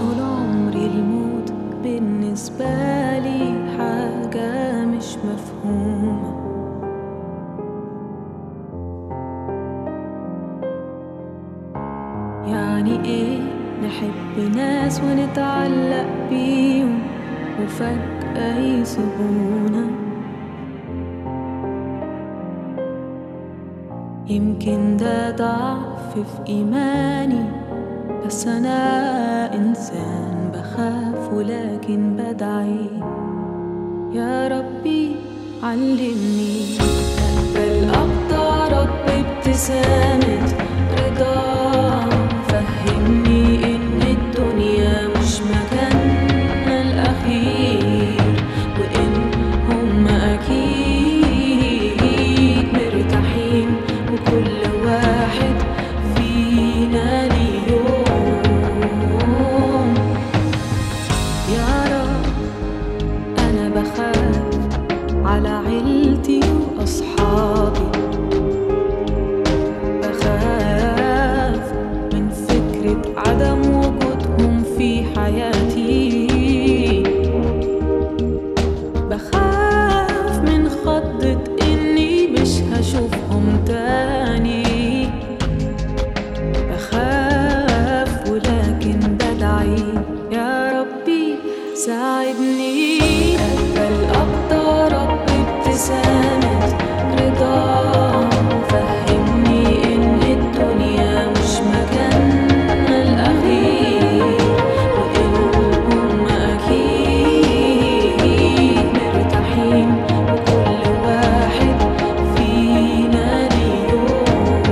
طول عمري الموت بالنسبة لي حاجة مش مفهومة يعني ايه نحب ناس ونتعلق بيهم وفجأة يسيبونا يمكن ده ضعف في إيماني بس أنا إنسان بخاف ولكن بدعي يا ربي علمني أقبل أقدر ابتسامة رضا فهمني إن الدنيا مش مكاننا الأخير وإن هم أكيد مرتاحين وكل واحد فينا ليه يوم يا رب أنا بخاف على عيلتي وأصحابي بخاف من فكرة عدم وجودهم في حياتي بخاف من خضة إني مش هشوفهم تاني بخاف ولكن بدعي يا ربي ساعدني أقبل أقدر رب ابتسامة رضا فهمني إن الدنيا مش مكاننا الأخير وإن هم أكيد مرتاحين وكل واحد فينا ليه يوم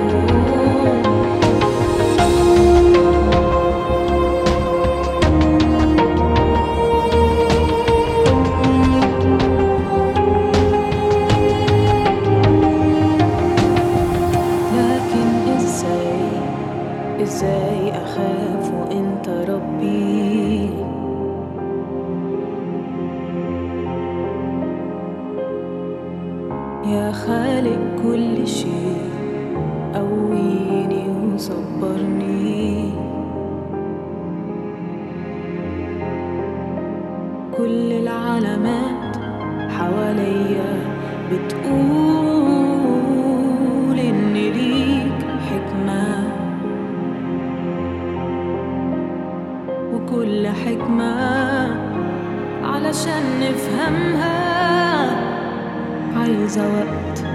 لكن ازاي ازاي اخاف وانت ربي يا خالق كل شيء قويني وصبرني كل العلامات حواليا بتقول ان ليك حكمة وكل حكمة علشان نفهمها عايزة وقت